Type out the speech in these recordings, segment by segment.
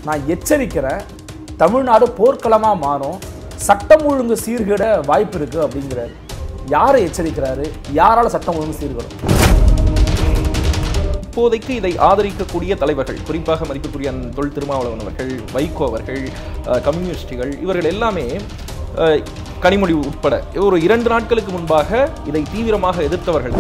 நான் எச்சரிக்கிறேன் தமிழ்நாடு போர்க்களமா மாறும் சட்டம் ஒழுங்கு சீர்கிட வாய்ப்பு இருக்கு அப்படிங்கிறாரு யாரை எச்சரிக்கிறாரு யாரால சட்டம் ஒழுங்கு சீர்கிடும் இப்போதைக்கு இதை ஆதரிக்கக்கூடிய தலைவர்கள் குறிப்பாக மதிப்புக்குரிய அண்ணன் தொல் திருமாவளவன் அவர்கள் வைகோ அவர்கள் அஹ், கம்யூனிஸ்டுகள் இவர்கள் எல்லாமே அஹ், கனிமொழி உட்பட ஒரு இரண்டு நாட்களுக்கு முன்பாக இதை தீவிரமாக எதிர்த்தவர்கள்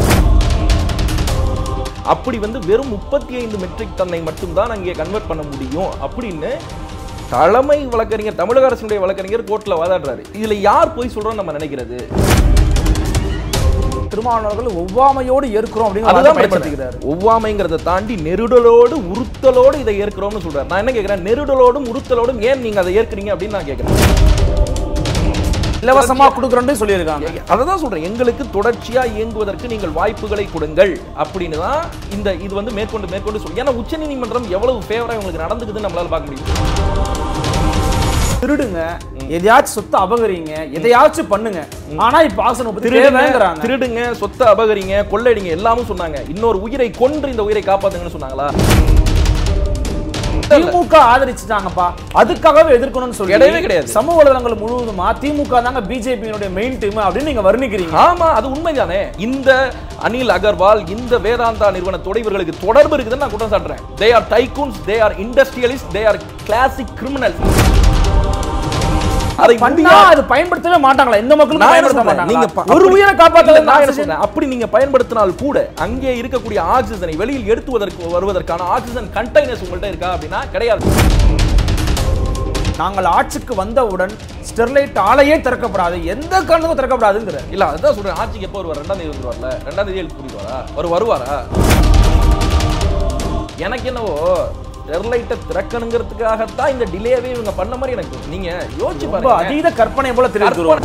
அப்படி வந்து வெறும் முப்பத்தி ஐந்து மெட்ரிக் டன்னை மட்டும்தான் அங்கே கன்வெர்ட் பண்ண முடியும் அப்படின்னு தலைமை வழக்கறிஞர் தமிழக அரசினுடைய வழக்கறிஞர் கோர்ட்ல வாதாடுறாரு இதுல யார் போய் சொல்றோம் நம்ம நினைக்கிறது திருமாவளவர்கள் ஒவ்வாமையோடு ஏற்கிறோம் அப்படின்னு அதுதான் பயன்படுத்திக்கிறாரு பிரச்சனை. ஒவ்வாமைங்கிறத தாண்டி நெருடலோடு உறுத்தலோடு இதை ஏற்கிறோம்னு சொல்றாரு நான் என்ன கேட்கிறேன் நெருடலோடும் உறுத்தலோடும் ஏன் நீங்க அதை ஏற்கிறீங்க அப்படின்னு நான் கேட்கிறேன் இலவசமா கொடுக்குறோன்னு சொல்லியிருக்காங்க அதை தான் சொல்றேன் எங்களுக்கு தொடர்ச்சியா இயங்குவதற்கு நீங்கள் வாய்ப்புகளை கொடுங்கள் அப்படின்னு தான் இந்த இது வந்து மேற்கொண்டு மேற்கொண்டு சொல்லி ஏன்னா உச்சநீதிமன்றம் எவ்வளவு ஃபேவரா உங்களுக்கு நடந்துக்குதுன்னு நம்மளால பார்க்க முடியும் திருடுங்க எதையாச்சும் சொத்தை அபகரிங்க எதையாச்சும் பண்ணுங்க ஆனா இப்ப ஆசனம் பத்தி திருடுங்க தேவைங்கிறாங்க திருடுங்க சொத்தை அபகரிங்க கொள்ளையடிங்க எல்லாமும் சொன்னாங்க இன்னொரு உயிரை கொன்று இந்த உயிரை காப்பாத்துங்கன்னு சொன்னாங்களா திமுக ஆதரிச்சுட்டாங்கப்பா அதுக்காகவே எதிர்க்கணும்னு சொல்லி கிடையவே கிடையாது. சமூக வலைதளங்கள் முழுவதுமா திமுக தாங்க பிஜேபியினுடைய மெயின் டீம் அப்படின்னு நீங்க வர்ணிக்கிறீங்க ஆமா அது உண்மைதானே இந்த அனில் அகர்வால் இந்த வேதாந்தா நிறுவனத்தோட இவர்களுக்கு தொடர்பு இருக்குதுன்னு நான் குற்றம் சாட்டுறேன் they are tycoons they are industrialist they are classic criminal அதை பண்ணா முடியா- அது பயன்படுத்தவே மாட்டாங்களா இந்த மக்களும் நான் என்ன பயன்படுத்த சொல்றேன்? மாட்டாங்களா நீங்க ப- ஒரு அப்படி- உயிரை இல்ல, நான் என்ன காப்பாத்த சொல்றேன்? அப்படி நீங்க பயன்படுத்தினால் கூட அங்கே இருக்கக்கூடிய ஆக்சிஜனை வெளியில் எடுத்துவதற்கு வருவதற்கான ஆக்சிஜன் கண்டெய்னர்ஸ் உங்கள்ட்ட இருக்கா அப்படின்னா கிடையாது நாங்கள் ஆட்சிக்கு வந்தவுடன் ஸ்டெர்லைட் ஆலையே திறக்கப்படாது எந்த காரணத்துக்கும் திறக்கப்படாதுங்கிற இல்ல அதான் சொல்றேன் ஆட்சிக்கு எப்போ வருவார் ரெண்டாம் தேதி வந்துருவார்ல ரெண்டாம் தேதி எழுத்து கூட்டிடுவாரா அவர் வருவாரா எனக்கு என்னவோ ஸ்டெர்லைட்டை திறக்கணுங்கிறதுக்காகத்தான் இந்த டிலேவே இவங்க பண்ண மாதிரி எனக்கு தோணுது. நீங்க யோசிச்சு ரொம்ப பாருங்க அதீத கற்பனை போல தெரிவித்துருவாங்க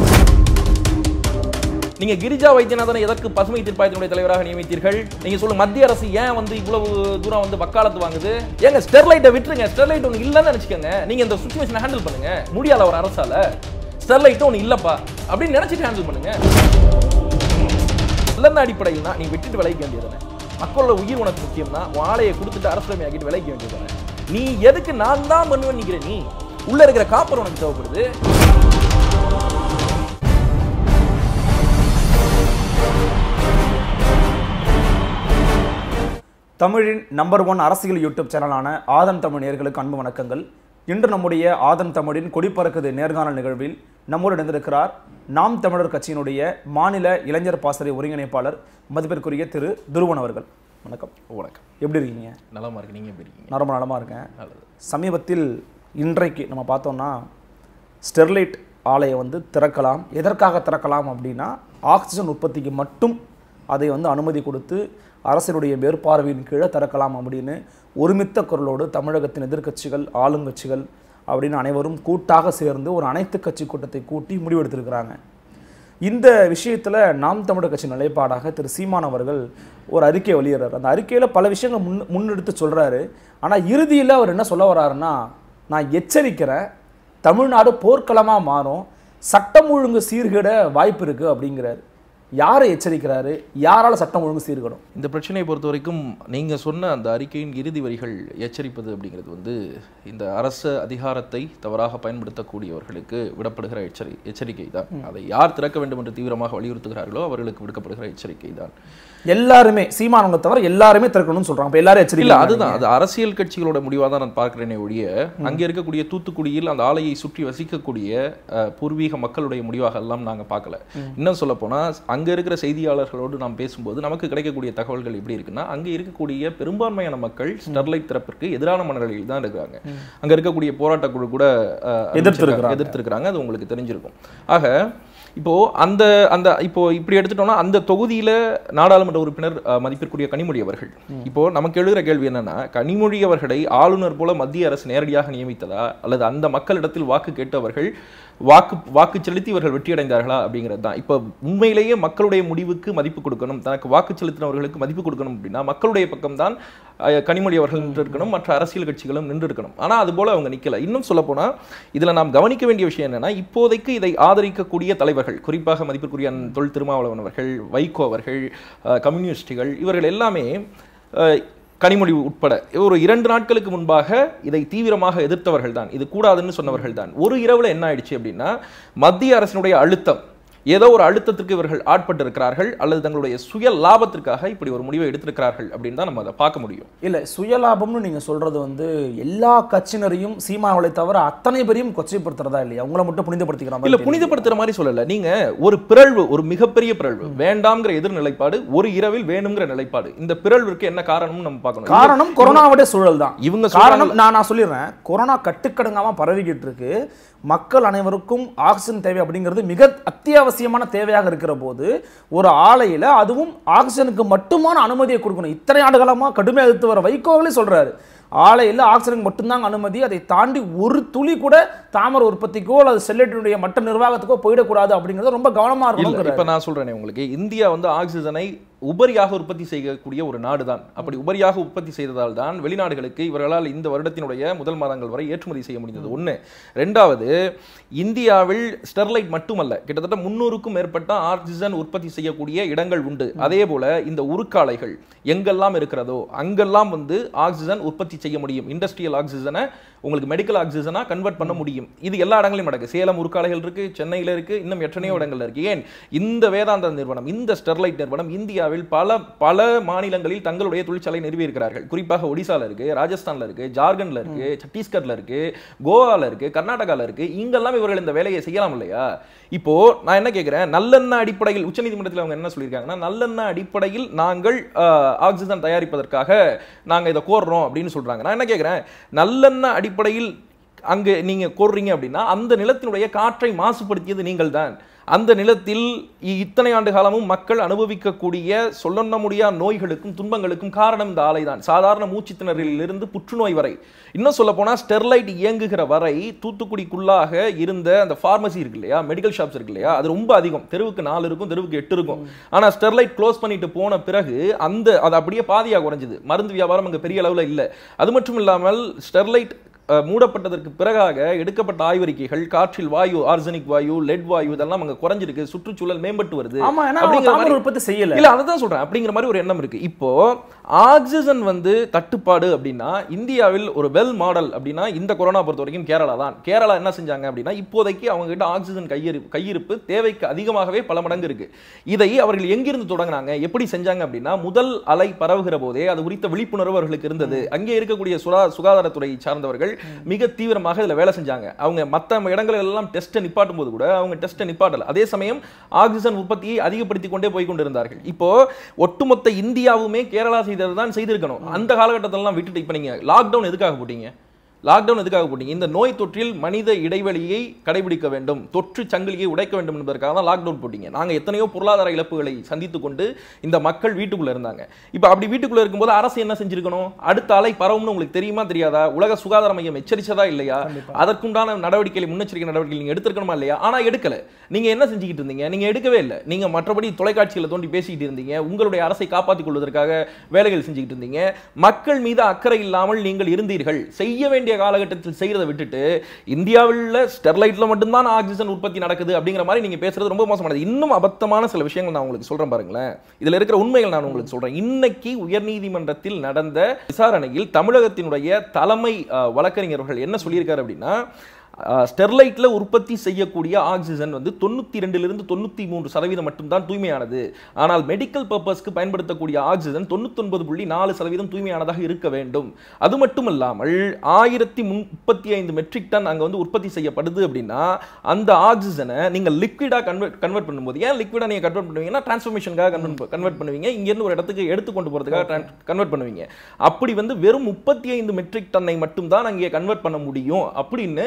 நீங்க கிரிஜா வைத்தியநாதனை எதற்கு பசுமை தீர்ப்பாயத்தினுடைய தலைவராக நியமித்தீர்கள் நீங்க சொல்லுங்க மத்திய அரசு ஏன் வந்து இவ்வளவு தூரம் வந்து வக்காலத்து வாங்குது ஏங்க ஸ்டெர்லைட்டை விட்டுருங்க ஸ்டெர்லைட் ஒன்று இல்லைன்னு நினைச்சுக்கோங்க நீங்க இந்த சுச்சுவேஷனை ஹேண்டில் பண்ணுங்க முடியாத ஒரு அரசால ஸ்டெர்லைட்டும் ஒன்று இல்லப்பா அப்படின்னு நினைச்சிட்டு ஹேண்டில் பண்ணுங்க நல்ல அடிப்படையில் தான் நீ விட்டுட்டு விளைவிக்க வேண்டியதுதானே மக்களோட உயிர் உனக்கு முக்கியம்னா உன் ஆலையை கொடுத்துட்டு அரசுரிமை ஆக்கிட்டு விளைவிக்க வேண்டியதுதானே நீ எதுக்கு நான் தான் பண்ணுவேன் நிக்கிற நீ உள்ள இருக்கிற காப்பர் உனக்கு தேவைப்படுது தமிழின் நம்பர் ஒன் அரசியல் யூடியூப் சேனலான ஆதன் தமிழ் நேயர்களுக்கு அன்பு வணக்கங்கள் இன்று நம்முடைய ஆதன் தமிழின் கொடிப்பறக்குது நேர்காணல் நிகழ்வில் நம்மோடு இணைந்திருக்கிறார் நாம் தமிழர் கட்சியினுடைய மாநில இளைஞர் பாசறை ஒருங்கிணைப்பாளர் மதிப்பிற்குரிய திரு துருவன் அவர்கள் வணக்கம் வணக்கம் எப்படி இருக்கீங்க நலமா இருக்கு நீங்க எப்படி இருக்கீங்க நான் ரொம்ப நலமா இருக்கேன் நல்லது சமீபத்தில் இன்றைக்கு நம்ம பார்த்தோம்னா ஸ்டெர்லைட் ஆலையை வந்து திறக்கலாம் எதற்காக திறக்கலாம் அப்படின்னா ஆக்சிஜன் உற்பத்திக்கு மட்டும் அதை வந்து அனுமதி கொடுத்து அரசினுடைய மேற்பார்வையின் கீழே திறக்கலாம் அப்படின்னு ஒருமித்த குரலோடு தமிழகத்தின் எதிர்க்கட்சிகள் ஆளுங்கட்சிகள் அப்படின்னு அனைவரும் கூட்டாக சேர்ந்து ஒரு அனைத்து கட்சி கூட்டத்தை கூட்டி முடிவெடுத்திருக்கிறாங்க இந்த விஷயத்தில் நாம் தமிழர் கட்சி நிலைப்பாடாக திரு சீமான் அவர்கள் ஒரு அறிக்கை வெளியிடுறாரு அந்த அறிக்கையில் பல விஷயங்கள் முன் முன்னெடுத்து சொல்கிறாரு ஆனால் இறுதியில் அவர் என்ன சொல்ல வர்றாருன்னா நான் எச்சரிக்கிறேன் தமிழ்நாடு போர்க்களமாக மாறும் சட்டம் ஒழுங்கு சீர்கிட வாய்ப்பு இருக்குது அப்படிங்கிறாரு யாரை எச்சரிக்கிறாரு யாரால சட்டம் ஒழுங்கு சீர்கிடும் இந்த பிரச்சனையை பொறுத்த வரைக்கும் நீங்க சொன்ன அந்த அறிக்கையின் இறுதி வரிகள் எச்சரிப்பது அப்படிங்கிறது வந்து இந்த அரசு அதிகாரத்தை தவறாக பயன்படுத்தக்கூடியவர்களுக்கு விடப்படுகிற எச்சரி எச்சரிக்கை தான் அதை யார் திறக்க வேண்டும் என்று தீவிரமாக வலியுறுத்துகிறார்களோ அவர்களுக்கு விடுக்கப்படுகிற எச்சரிக்கை தான் எல்லாருமே சீமானவங்க தவிர எல்லாருமே திறக்கணும்னு சொல்றாங்க அப்ப எல்லாரும் இல்ல எச்சரிக்கை அதுதான் அது அரசியல் கட்சிகளோட முடிவா தான் நான் பார்க்கிறேனே ஒழிய அங்க இருக்கக்கூடிய தூத்துக்குடியில் அந்த ஆலையை சுற்றி வசிக்கக்கூடிய அஹ், பூர்வீக மக்களுடைய முடிவாக எல்லாம் நாங்க பார்க்கல இன்னும் சொல்ல போனா அங்க இருக்கிற செய்தியாளர்களோடு நாம் பேசும்போது நமக்கு கிடைக்கக்கூடிய தகவல்கள் எப்படி இருக்குன்னா அங்க இருக்கக்கூடிய பெரும்பான்மையான மக்கள் ஸ்டெர்லைட் திறப்பிற்கு எதிரான மனநிலையில் தான் இருக்காங்க அங்க இருக்கக்கூடிய போராட்ட குழு கூட அஹ், எதிர்த்திருக்கிறாங்க. எதிர்த்திருக்கிறாங்க அது உங்களுக்கு தெரிஞ்சிருக்கும் ஆக இப்போ அந்த அந்த இப்போ இப்படி எடுத்துட்டோம்னா அந்த தொகுதியில நாடாளுமன்ற உறுப்பினர் அஹ், மதிப்பிற்குரிய கனிமொழி அவர்கள் இப்போ நமக்கு எழுகிற கேள்வி என்னன்னா கனிமொழி அவர்களை ஆளுநர் போல மத்திய அரசு நேரடியாக நியமித்ததா அல்லது அந்த மக்களிடத்தில் வாக்கு கேட்டு அவர்கள் வாக்கு வாக்கு செலுத்தி இவர்கள் வெற்றியடைந்தார்களா அப்படிங்கிறது தான் இப்போ உண்மையிலேயே மக்களுடைய முடிவுக்கு மதிப்பு கொடுக்கணும் தனக்கு வாக்கு செலுத்தினவர்களுக்கு மதிப்பு கொடுக்கணும் அப்படின்னா மக்களுடைய பக்கம்தான் அஹ், கனிமொழி அவர்கள் நின்று இருக்கணும் மற்ற அரசியல் கட்சிகளும் நின்று இருக்கணும் ஆனா அது போல அவங்க நிக்கல இன்னும் சொல்ல போனா இதுல நாம் கவனிக்க வேண்டிய விஷயம் என்னன்னா இப்போதைக்கு இதை ஆதரிக்கக்கூடிய தலைவர்கள் குறிப்பாக மதிப்பிற்குரிய அண்ணன் தொல் திருமாவளவன் அவர்கள் வைகோ அவர்கள் அஹ், கம்யூனிஸ்டுகள் இவர்கள் எல்லாமே அஹ், கனிமொழி உட்பட ஒரு இரண்டு நாட்களுக்கு முன்பாக இதை தீவிரமாக எதிர்த்தவர்கள் தான் இது கூடாதுன்னு சொன்னவர்கள் தான் ஒரு இரவுல என்ன ஆயிடுச்சு அப்படின்னா மத்திய அரசினுடைய அழுத்தம் ஏதோ ஒரு அழுத்தத்திற்கு இவர்கள் ஆட்பட்டு இருக்கிறார்கள் அல்லது தங்களுடைய சுய லாபத்திற்காக இப்படி ஒரு முடிவை எடுத்திருக்கிறார்கள் அப்படின்னு தான் நம்ம அதை பார்க்க முடியும் இல்ல சுயலாபம்னு நீங்க சொல்றது வந்து எல்லா கட்சியினரையும் சீமாவளை தவிர அத்தனை பேரையும் கொச்சைப்படுத்துறதா இல்லையா உங்களை மட்டும் புனிதப்படுத்திக்கிற மாதிரி இல்ல தெரியுது. புனிதப்படுத்துற மாதிரி சொல்லல நீங்க ஒரு பிறழ்வு ஒரு மிகப்பெரிய பிறழ்வு வேண்டாம்ங்கிற எதிர் நிலைப்பாடு ஒரு இரவில் வேணுங்கிற நிலைப்பாடு இந்த பிறழ்விற்கு என்ன காரணம்னு நம்ம பார்க்கணும் காரணம் கொரோனாவுடைய சூழல் தான் இவங்க காரணம் நான் நான் சொல்லிடுறேன் கொரோனா கட்டுக்கடங்காம பரவிக்கிட்டு இருக்கு மக்கள் அனைவருக்கும் ஆக்சிஜன் தேவை அப்படிங்கிறது மிக அத்தியாவசியமான தேவையாக இருக்கிற போது ஒரு ஆலையில அதுவும் ஆக்சிஜனுக்கு மட்டுமான அனுமதியை கொடுக்கணும் இத்தனை ஆண்டுகாலமா கடுமையாக எதிர்த்து வர வைகோகளே சொல்றாரு ஆலையில் ஆக்சிஜனுக்கு மட்டும்தாங்க அனுமதி அதை தாண்டி ஒரு துளி கூட தாமரை உற்பத்திக்கோ அல்லது செல்லட்டினுடைய மற்ற நிர்வாகத்துக்கோ போயிடக்கூடாது அப்படிங்கிறது ரொம்ப கவனமா இல்ல இருக்கணும் இப்ப நான் சொல்றேனே உங்களுக்கு இந்தியா வந்து ஆக்சிஜனை உபரியாக உற்பத்தி செய்யக்கூடிய ஒரு நாடு தான் அப்படி உபரியாக உற்பத்தி செய்ததால் தான் வெளிநாடுகளுக்கு இவர்களால் இந்த வருடத்தினுடைய முதல் மாதங்கள் வரை ஏற்றுமதி செய்ய முடிந்தது ஒண்ணு ரெண்டாவது இந்தியாவில் ஸ்டெர்லைட் மட்டுமல்ல கிட்டத்தட்ட முன்னூறுக்கும் மேற்பட்ட ஆக்சிஜன் உற்பத்தி செய்யக்கூடிய இடங்கள் உண்டு அதே போல இந்த உருக்காலைகள் எங்கெல்லாம் இருக்கிறதோ அங்கெல்லாம் வந்து ஆக்சிஜன் உற்பத்தி செய்ய முடியும் இண்டஸ்ட்ரியல் ஆக்சிஜனை உங்களுக்கு மெடிக்கல் ஆக்சிஜனா கன்வெர்ட் பண்ண முடியும் இது எல்லா இடங்களையும் நடக்கு சேலம் உருக்காலைகள் இருக்கு சென்னையில இருக்கு இன்னும் எத்தனையோ இடங்கள்ல இருக்கு ஏன் இந்த வேதாந்தா நிறுவனம் இந்த ஸ்டெர்லைட் நிறுவனம் இந்தியாவில் பல பல மாநிலங்களில் தங்களுடைய தொழிற்சாலை நிறுவி இருக்கிறார்கள் குறிப்பாக ஒடிசால இருக்கு ராஜஸ்தான்ல இருக்கு ஜார்க்கண்ட்ல இருக்கு சத்தீஸ்கர்ல இருக்கு கோவால இருக்கு கர்நாடகால இருக்கு இங்கெல்லாம் இவர்கள் இந்த வேலையை செய்யலாம் இல்லையா இப்போ நான் என்ன கேட்கிறேன் நல்லெண்ண அடிப்படையில் உச்சநீதிமன்றத்தில் அவங்க என்ன சொல்லியிருக்காங்கன்னா நல்லெண்ண அடிப்படையில் நாங்கள் ஆஹ், ஆக்சிஜன் தயாரிப்பதற்காக நாங்க இதை கோர்றோம் அப்படின்னு சொல்றாங்க நான் என்ன கேட்கிறேன் நல்லெண்ண அடிப்படையில் அங்க நீங்க கோர்றீங்க அப்படின்னா அந்த நிலத்தினுடைய காற்றை மாசுபடுத்தியது நீங்கள் தான் அந்த நிலத்தில் இ- இத்தனை ஆண்டு காலமும் மக்கள் அனுபவிக்கக்கூடிய சொல்ல முடியாத நோய்களுக்கும் துன்பங்களுக்கும் காரணம் இந்த ஆலை தான் சாதாரண மூச்சு திணறலிலிருந்து புற்றுநோய் வரை இன்னும் சொல்ல போனா ஸ்டெர்லைட் இயங்குகிற வரை தூத்துக்குடிக்குள்ளாக இருந்த அந்த ஃபார்மசி இருக்கு இல்லையா மெடிக்கல் ஷாப்ஸ் இருக்கு இல்லையா அது ரொம்ப அதிகம் தெருவுக்கு நாலு இருக்கும் தெருவுக்கு எட்டு இருக்கும் ஆனா ஸ்டெர்லைட் க்ளோஸ் பண்ணிட்டு போன பிறகு அந்த அது அப்படியே பாதியாக குறைஞ்சது மருந்து வியாபாரம் அங்க பெரிய அளவுல இல்ல அது மட்டும் இல்லாமல் ஸ்டெர்லைட் அஹ், மூடப்பட்டதற்கு பிறகாக எடுக்கப்பட்ட ஆய்வறிக்கைகள் காற்றில் வாயு ஆர்சனிக் வாயு லெட் வாயு இதெல்லாம் அங்க குறைஞ்சிருக்கு சுற்றுச்சூழல் மேம்பட்டு வருது ஆமா ஏன்னா அவங்க அப்படிங்கிற தாமரை மாதிரி- உற்பத்தி செய்யல இல்ல அதான் சொல்றேன் அப்படிங்கிற மாதிரி ஒரு எண்ணம் இருக்கு இப்போ ஆக்சிஜன் வந்து தட்டுப்பாடு அப்படின்னா இந்தியாவில் ஒரு வெல் மாடல் அப்படின்னா இந்த கொரோனா பொறுத்த வரைக்கும் கேரளா தான் கேரளா என்ன செஞ்சாங்க அப்படின்னா இப்போதைக்கு அவங்க கிட்ட ஆக்சிஜன் கையிரு கையிருப்பு தேவைக்கு அதிகமாகவே பல மடங்கு இருக்கு இதை அவர்கள் எங்கிருந்து தொடங்கினாங்க எப்படி செஞ்சாங்க அப்படின்னா முதல் அலை பரவுகிற போதே அது குறித்த விழிப்புணர்வு அவர்களுக்கு இருந்தது அங்கே இருக்கக்கூடிய சுகா சுகாதாரத்துறை சார்ந்தவர்கள் மிக தீவிரமாக இதுல வேலை செஞ்சாங்க அவங்க மற்ற இடங்களில் எல்லாம் டெஸ்ட்டை நிப்பாட்டும் போது கூட அவங்க டெஸ்ட்டை நிப்பாட்டல அதே சமயம் ஆக்சிஜன் உற்பத்தியை அதிகப்படுத்தி கொண்டே போய் கொண்டிருந்தார்கள் இப்போ ஒட்டுமொத்த இந்தியாவுமே கேரளா செய்தது தான் செய்திருக்கணும் அந்த காலகட்டத்திலலாம் விட்டுட்டு இப்போ நீங்க லாக்டவுன் எதுக்காக போட்டீங்க லாக்டவுன் எதுக்காக போட்டீங்க இந்த நோய் தொற்றில் மனித இடைவெளியை கடைபிடிக்க வேண்டும் தொற்று சங்கிலியை உடைக்க வேண்டும் என்பதற்காக தான் லாக்டவுன் போட்டீங்க நாங்க எத்தனையோ பொருளாதார இழப்புகளை சந்தித்துக் கொண்டு இந்த மக்கள் வீட்டுக்குள்ள இருந்தாங்க இப்போ அப்படி வீட்டுக்குள்ள இருக்கும்போது அரசு என்ன செஞ்சிருக்கணும் அடுத்த அலை பரவும்னு உங்களுக்கு தெரியுமா தெரியாதா உலக சுகாதார மையம் எச்சரிச்சதா இல்லையா அதற்குண்டான நடவடிக்கைகளை முன்னெச்சரிக்கை நடவடிக்கை நீங்க எடுத்திருக்கணுமா இல்லையா ஆனா எடுக்கல நீங்க என்ன செஞ்சுக்கிட்டு இருந்தீங்க நீங்க எடுக்கவே இல்லை நீங்க மற்றபடி தொலைக்காட்சியில தோண்டி பேசிக்கிட்டு இருந்தீங்க உங்களுடைய அரசை காப்பாற்றிக் கொள்வதற்காக வேலைகள் செஞ்சுக்கிட்டு இருந்தீங்க மக்கள் மீது அக்கறை இல்லாமல் நீங்கள் இருந்தீர்கள் செய்ய வேண்டிய காலகட்டத்தில் செய்யறதை விட்டுட்டு இந்தியாவில் ஸ்டெர்லைட்ல மட்டும்தான் ஆக்சிஜன் உற்பத்தி நடக்குது அப்படிங்கிற மாதிரி நீங்க பேசுறது ரொம்ப மோசமானது இன்னும் அபத்தமான சில விஷயங்கள் நான் உங்களுக்கு சொல்றேன் பாருங்களேன் இதுல இருக்கிற உண்மைகள் நான் உங்களுக்கு சொல்றேன் இன்னைக்கு உயர்நீதிமன்றத்தில் நடந்த விசாரணையில் தமிழகத்தினுடைய தலைமை அஹ், வழக்கறிஞர்கள் என்ன சொல்லியிருக்காரு அப்படின்னா அஹ், ஸ்டெர்லைட்ல உற்பத்தி செய்யக்கூடிய ஆக்சிஜன் வந்து தொண்ணூத்தி ரெண்டிலிருந்து தொண்ணூத்தி மூன்று சதவீதம் மட்டும்தான் தூய்மையானது ஆனால் மெடிக்கல் பர்பஸ்க்கு பயன்படுத்தக்கூடிய ஆக்சிஜன் தொண்ணூத்தொன்பது புள்ளி நாலு சதவீதம் தூய்மையானதாக இருக்க வேண்டும் அது மட்டும் இல்லாமல் ஆயிரத்தி முப்பத்தி ஐந்து மெட்ரிக் டன் அங்க வந்து உற்பத்தி செய்யப்படுது அப்படின்னா அந்த ஆக்சிஜனை நீங்க லிக்விடா கன்வெர்ட் கன்வெர்ட் பண்ணும்போது ஏன் லிக்விடா நீங்க கன்வெர்ட் பண்ணுவீங்கன்னா டிரான்ஸ்ஃபர்மேஷனுக்காக கன்வெர்ட் பண்ணுவீங்க இங்க இருந்து ஒரு இடத்துக்கு எடுத்து கொண்டு போறதுக்காக கன்வெர்ட் பண்ணுவீங்க அப்படி வந்து வெறும் முப்பத்தி ஐந்து மெட்ரிக் டன்னை மட்டும்தான் அங்கே கன்வெர்ட் பண்ண முடியும் அப்படின்னு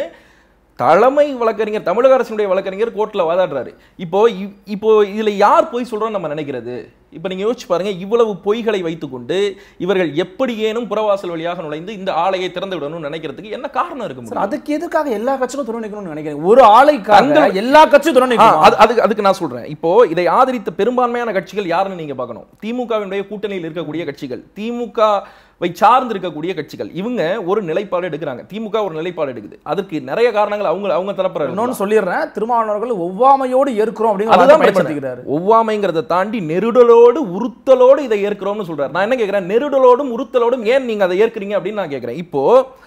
தலைமை வழக்கறிஞர் தமிழக அரசினுடைய வழக்கறிஞர் கோர்ட்ல வாதாடுறாரு இப்போ இ- இப்போ இதுல யார் பொய் சொல்றோம்னு நம்ம நினைக்கிறது இப்போ நீங்க யோசிச்சு பாருங்க இவ்வளவு பொய்களை வைத்துக்கொண்டு இவர்கள் எப்படியேனும் புறவாசல் வழியாக நுழைந்து இந்த ஆலையை திறந்து விடணும்னு நினைக்கிறதுக்கு என்ன காரணம் இருக்க சார் முடியும் அதுக்கு எதுக்காக எல்லா கட்சியும் துணை நிற்கணும்னு நினைக்கிறேன் ஒரு ஆலைக்காக தங்கள்- எல்லா கட்சியும் துணை ஆ, நிற்கணும் அது அதுக்கு அதுக்கு நான் சொல்றேன் இப்போ இதை ஆதரித்த பெரும்பான்மையான கட்சிகள் யாருன்னு நீங்க பார்க்கணும் திமுகவினுடைய கூட்டணியில் இருக்கக்கூடிய கட்சிகள் திமுகவை சார்ந்து இருக்கக்கூடிய கட்சிகள் இவங்க ஒரு நிலைப்பாடு எடுக்கிறாங்க திமுக ஒரு நிலைப்பாடு எடுக்குது அதுக்கு நிறைய காரணங்கள் அவங்க அவங்க தரப்புற இன்னொன்னு சொல்லிடுறேன் திருமாவளவர்கள் ஒவ்வாமையோடு ஏற்கிறோம் அப்படின்னு அதுதான் பயன்படுத்திக்கிறாரு பிரச்சனை ஒவ்வாமைங்கிறத தாண்டி நெருடலோடு நெருடலோடு உறுத்தலோடு இதை ஏற்கிறோம்னு சொல்றாரு நான் என்ன கேட்கிறேன் நெருடலோடும் உறுத்தலோடும் ஏன் நீங்க அதை ஏற்கிறீங்க அப்படின்னு நான் கேட்கிறேன் இப்போ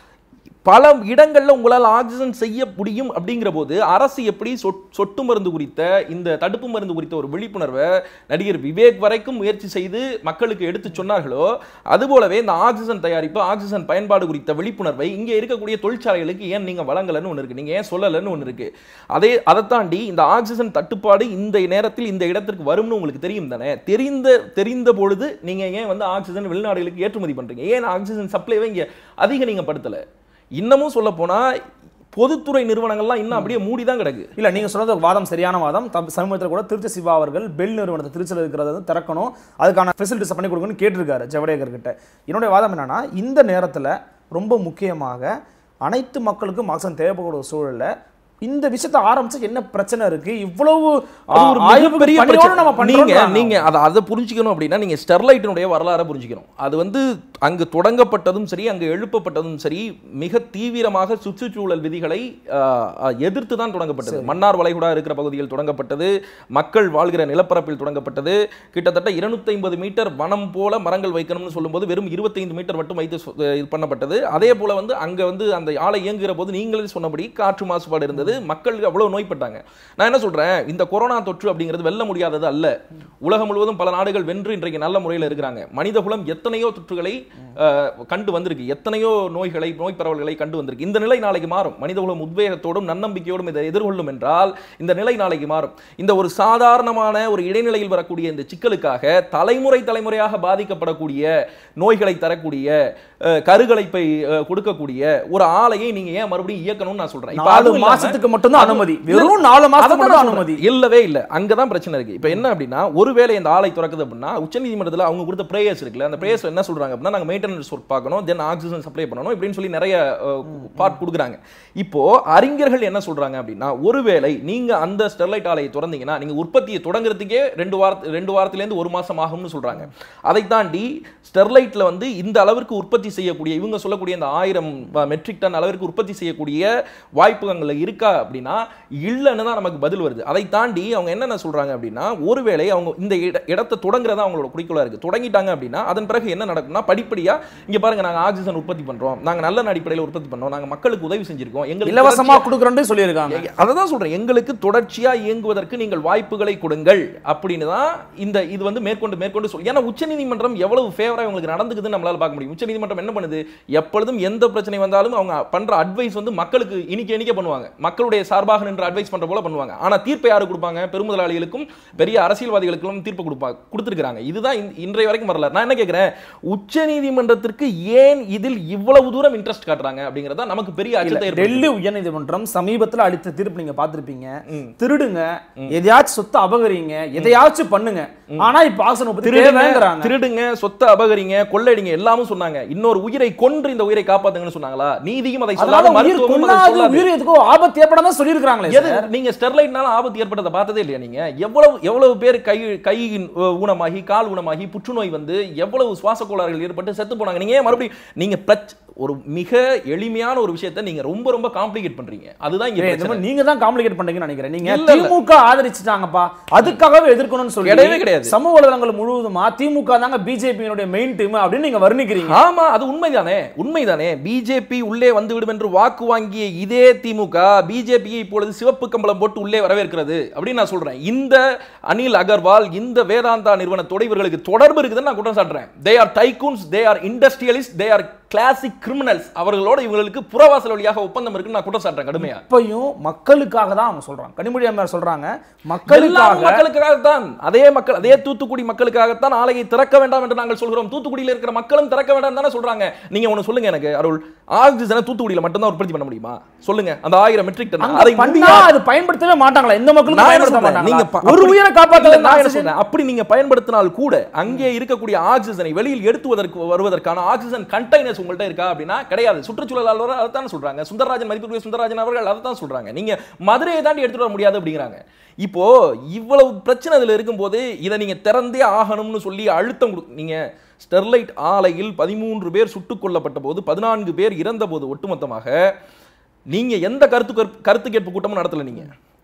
பல இடங்கள்ல உங்களால் ஆக்சிஜன் செய்ய முடியும் அப்படிங்கிற போது அரசு எப்படி சொட்- சொட்டு மருந்து குறித்த இந்த தடுப்பு மருந்து குறித்த ஒரு விழிப்புணர்வை நடிகர் விவேக் வரைக்கும் முயற்சி செய்து மக்களுக்கு எடுத்து சொன்னார்களோ அதுபோலவே இந்த ஆக்சிஜன் தயாரிப்பு ஆக்சிஜன் பயன்பாடு குறித்த விழிப்புணர்வை இங்க இருக்கக்கூடிய தொழிற்சாலைகளுக்கு ஏன் நீங்க வழங்கலன்னு ஒன்று இருக்கு நீங்க ஏன் சொல்லலன்னு ஒன்று இருக்கு அதே அதை தாண்டி இந்த ஆக்சிஜன் தட்டுப்பாடு இந்த நேரத்தில் இந்த இடத்திற்கு வரும்னு உங்களுக்கு தெரியும் தானே தெரிந்த தெரிந்த பொழுது நீங்க ஏன் வந்து ஆக்சிஜன் வெளிநாடுகளுக்கு ஏற்றுமதி பண்றீங்க ஏன் ஆக்சிஜன் சப்ளைவை இங்க அதிக நீங்க படுத்தல இன்னமும் சொல்ல போனா பொதுத்துறை நிறுவனங்கள்லாம் இன்னும் அப்படியே மூடி தான் கிடக்கு இல்ல நீங்க சொன்னது வாதம் சரியான வாதம் தம் சமீபத்தில் கூட திருச்சி சிவா அவர்கள் பெல் நிறுவனத்தை திருச்சியில் இருக்கிறத வந்து திறக்கணும் அதுக்கான ஃபெசிலிட்டிஸ் பண்ணி கொடுக்கணும்னு கேட்டிருக்காரு ஜவடேகர் கிட்ட என்னுடைய வாதம் என்னன்னா இந்த நேரத்துல ரொம்ப முக்கியமாக அனைத்து மக்களுக்கும் ஆக்சிஜன் தேவைப்படும் ஒரு சூழல்ல இந்த விஷயத்தை ஆரம்பிச்சு என்ன பிரச்சனை இருக்கு இவ்வளவு அது ஒரு ஆய்வு மிகப்பெரிய பணியோட பிரச்சனை. நம்ம நீங்க பண்றோம் நீங்க அதை அதை புரிஞ்சுக்கணும் அப்படின்னா நீங்க ஸ்டெர்லைட்டினுடைய வரலாறை புரிஞ்சுக்கணும் அது வந்து அங்கு தொடங்கப்பட்டதும் சரி அங்கு எழுப்பப்பட்டதும் சரி மிக தீவிரமாக சுற்றுச்சூழல் விதிகளை ஆஹ், ஆஹ், எதிர்த்து தான் தொடங்கப்பட்டது மன்னார் வளைகுடா இருக்கிற பகுதியில் தொடங்கப்பட்டது மக்கள் வாழ்கிற நிலப்பரப்பில் தொடங்கப்பட்டது கிட்டத்தட்ட 250 மீட்டர் வனம் போல மரங்கள் வைக்கணும்னு சொல்லும்போது வெறும் 25 மீட்டர் மட்டும் வைத்து சொ- இது பண்ணப்பட்டது அதே போல வந்து அங்க வந்து அந்த ஆலை இயங்குகிற போது நீங்களே சொன்னபடி காற்று மாசுபாடு இருந்தது மக்களுக்கு அவ்வளவு நோய்பட்டாங்க நான் என்ன சொல்றேன் இந்த கொரோனா தொற்று அப்படிங்கிறது வெல்ல முடியாதது அல்ல உலகம் முழுவதும் பல நாடுகள் வென்று இன்றைக்கு நல்ல முறையில் இருக்கிறாங்க மனிதகுலம் எத்தனையோ தொற்றுகளை அஹ், கண்டு வந்திருக்கு எத்தனையோ நோய்களை நோய் பரவல்களை கண்டு வந்திருக்கு இந்த நிலை நாளைக்கு மாறும் மனிதகுலம் உத்வேகத்தோடும் நன்னம்பிக்கையோடும் இதை எதிர்கொள்ளும் என்றால் இந்த நிலை நாளைக்கு மாறும் இந்த ஒரு சாதாரணமான ஒரு இடைநிலையில் வரக்கூடிய இந்த சிக்கலுக்காக தலைமுறை தலைமுறையாக பாதிக்கப்படக்கூடிய நோய்களை தரக்கூடிய அஹ், கருகலைப்பை அஹ், கொடுக்கக்கூடிய ஒரு ஆலையை நீங்க ஏன் மறுபடியும் இயக்கணும்னு நான் சொல்றேன் இப்ப நாலு அதுவும் இல்லாம- மாசத்துக்கு மட்டும்தான் அது- அனுமதி இல்ல, வெறும் நாலு மாசத்துக்கு அதைத்தான் மட்டும் நான் அனுமதி சொல்றேன். இல்லவே இல்ல அங்கதான் பிரச்சனை இருக்கு இப்ப என்ன அப்படின்னா ஒருவேளை இந்த ஆலை திறக்குது அப்படின்னா உச்சநீதிமன்றத்துல அவங்க கொடுத்த பிரேயர்ஸ் இருக்குல்ல அந்த பிரேயர்ஸ் என்ன சொல்றாங்க அப்படின்னா நாங்க மெயின்டெனன்ஸ் ஒர்க் பார்க்கணும் தென் ஆக்சிஜன் சப்ளை பண்ணணும் இப்படின்னு சொல்லி நிறைய பார்ட் கொடுக்குறாங்க இப்போ அறிஞர்கள் என்ன சொல்றாங்க அப்படின்னா ஒருவேளை நீங்க அந்த ஸ்டெர்லைட் ஆலையை திறந்தீங்கன்னா நீங்க உற்பத்தியை தொடங்குறதுக்கே ரெண்டு வார ரெண்டு வாரத்துல இருந்து ஒரு மாசம் ஆகும்னு சொல்றாங்க அதை தாண்டி ஸ்டெர்லைட்ல வந்து இந்த அளவிற்கு உற்பத்தி செய்யக்கூடிய இவங்க சொல்லக்கூடிய இந்த ஆயிரம் மெட்ரிக் டன் அளவிற்கு உற்பத்தி செய்யக்கூடிய வாய்ப்புகள் இருக்கா அப்படின்னா இல்லைன்னு தான் நமக்கு பதில் வருது அதை தாண்டி அவங்க என்னென்ன சொல்றாங்க அப்படின்னா ஒருவேளை அவங்க இந்த இட- இடத்தை தொடங்குறதா அவங்களோட குறிக்கோளா இருக்கு தொடங்கிட்டாங்க அப்படின்னா அதன் பிறகு என்ன நடக்கும்னா படிப்படியா இங்க பாருங்க நாங்க ஆக்சிஜன் உற்பத்தி பண்றோம் நாங்க நல்ல அடிப்படையில் உற்பத்தி பண்றோம் நாங்க மக்களுக்கு உதவி செஞ்சிருக்கோம் எங்களுக்கு இலவசமா கொடுக்குறோன்னு சொல்லியிருக்காங்க அதை தான் சொல்றேன் எங்களுக்கு தொடர்ச்சியா இயங்குவதற்கு நீங்கள் வாய்ப்புகளை கொடுங்கள் அப்படின்னு தான் இந்த இது வந்து மேற்கொண்டு மேற்கொண்டு சொல் ஏன்னா உச்சநீதிமன்றம் எவ்வளவு ஃபேவரா உங்களுக்கு நடந்துக்குதுன்னு நம்மளால பார்க்க முடியும் உச்சநீதிமன்றம் என்ன பண்ணுது எப்பொழுதும் எந்த பிரச்சனை வந்தாலும் அவங்க பண்ற அட்வைஸ் வந்து மக்களுக்கு இனிக்க இனிக்க பண்ணுவாங்க மக்களுடைய சார்பாக நின்று அட்வைஸ் பண்ற போல பண்ணுவாங்க ஆனா தீர்ப்பை யாரு கொடுப்பாங்க பெருமுதலாளிகளுக்கும் பெரிய அரசியல்வாதிகளுக்கும் தீர்ப்பு கொடுப்பாங்க கொடுத்துருக்காங்க இதுதான் இந்த- இன்றைய வரைக்கும் வரல நான் என்ன கேட்கிறேன் உச்சநீதிமன்றத்திற்கு ஏன் இதில் இவ்வளவு தூரம் இன்ட்ரெஸ்ட் காட்டுறாங்க அப்படிங்கறத நமக்கு பெரிய இல்ல, அச்சத்தை ஏற்படுத்துது. டெல்லி உயர்நீதிமன்றம் சமீபத்துல அளித்த தீர்ப்பு நீங்க பார்த்திருப்பீங்க திருடுங்க எதையாச்சும் சொத்தை அபகரிங்க எதையாச்சும் பண்ணுங்க ஆனா இப்ப ஆக்சிஜன் உற்பத்தி திருடுங்க தேவைங்கிறாங்க திருடுங்க சொத்தை அபகரிங்க கொள்ளையடிங்க எல்லாமும் சொன்னாங்க இன்னொரு உயிரை கொன்று இந்த உயிரை காப்பாத்துங்கன்னு சொன்னாங்களா நீதியும் அதை அதனால சொல்லாது உயிர் மருத்துவமும் அதை கொள்ளாது சொல்லாது உயிர் எதுக்கோ ஆபத்து ஏற்படாம சொல்லியிருக்காங்களே எது நீங்க ஸ்டெர்லைட்னால ஆபத்து ஏற்பட்டதை பார்த்ததே இல்லையா நீங்க எவ்வளவு எவ்வளவு பேர் கை கை ஊனமாகி கால் ஊனமாகி புற்றுநோய் வந்து எவ்வளவு சுவாச கோளாறுகள் ஏற்பட்டு செத்து போனாங்க நீங்க ஏன் மறுபடியும் நீங்க பிரச் ஒரு மிக எளிமையான ஒரு விஷயத்தை நீங்க ரொம்ப ரொம்ப காம்ப்ளிகேட் பண்றீங்க அதுதான் இங்க ஏய், இந்த பிரச்சனை. மாதிரி நீங்க தான் காம்ப்ளிகேட் பண்றீங்கன்னு நினைக்கிறேன் நீங்க இல்ல, இல்ல. திமுக ஆதரிச்சுட்டாங்கப்பா அதுக்காகவே எதிர்க்கணும்னு சொல்லி கிடையவே கிடையாது. சமூக வலைதளங்கள் முழுவதுமா திமுக தாங்க பிஜேபியினுடைய மெயின் டீம் அப்படின்னு நீங்க வர்ணிக்கிறீங்க ஆமா அது உண்மைதானே உண்மைதானே பிஜேபி உள்ளே வந்துவிடும் என்று வாக்கு வாங்கிய இதே திமுக பிஜேபியை இப்பொழுது சிவப்பு கம்பளம் போட்டு உள்ளே வரவேற்கிறது அப்படின்னு நான் சொல்றேன் இந்த அனில் அகர்வால் இந்த வேதாந்தா நிறுவனத்தோட இவர்களுக்கு தொடர்பு இருக்குதுன்னு நான் குற்றம் சாட்டுறேன் they are tycoons they are industrialist they are classic criminals அவர்களோட இவங்களுக்கு புறவாசல் வழியாக ஒப்பந்தம் இருக்குன்னு நான் குற்றம் சாட்டுறேன் கடுமையா இப்பயும் மக்களுக்காக தான் அவங்க சொல்றாங்க கனிமொழி அம்மையார் சொல்றாங்க எல்லாம் மக்களுக்காக மக்களுக்காகத்தான் அதே மக்கள் அதே தூத்துக்குடி மக்களுக்காகத்தான் ஆலையை திறக்க வேண்டாம் என்று நாங்கள் சொல்கிறோம் தூத்துக்குடியில் இருக்கிற மக்களும் திறக்க வேண்டாம் தானே சொல்றாங்க நீங்க ஒண்ணு சொல்லுங்க எனக்கு அருள் ஆக்சிஜனை தூத்துக்குடியில மட்டும்தான் உற்பத்தி பண்ண முடியுமா சொல்லுங்க அந்த ஆயிரம் மெட்ரிக் டன் அங்க அதை பண்ணா இந்தியா- அது பயன்படுத்தவே மாட்டாங்களா எந்த மக்களுக்கும் நான் என்ன பயன்படுத்த சொல்றேன், நீங்க மாட்டாங்க ப- ஒரு அப்படி- உயிரை இல்ல, காப்பாற்ற நான் என்ன சொல்றேன், அப்படி நீங்க பயன்படுத்தினால் கூட அங்கே இருக்கக்கூடிய ஆக்சிஜனை வெளியில் எடுத்துவதற்கு வருவதற்கான ஆக்சிஜன் கண்டெய்னர்ஸ் உங்கள்ட்ட இருக்கா அப்படின்னா கிடையாது சுற்றுச்சூழல் ஆர்வலர் அதை தான் சொல்றாங்க சுந்தரராஜன் மதிப்புக்குரிய சுந்தரராஜன் அவர்கள் அதை தான் சொல்றாங்க நீங்க மதுரையை தாண்டி எடுத்துட்டு வர முடியாது அப்படிங்கிறாங்க இப்போ இவ்வளவு பிரச்சனை இதுல இருக்கும்போது இதை நீங்க திறந்தே ஆகணும்னு சொல்லி அழுத்தம் கொடு நீங்க ஸ்டெர்லைட் ஆலையில் பதிமூன்று பேர் சுட்டுக் கொல்லப்பட்ட போது பதினான்கு பேர் இறந்த போது ஒட்டுமொத்தமாக நீங்க எந்த கருத்து கற்ப- கருத்து கேட்பு கூட்டமும் நடத்தல நீங்க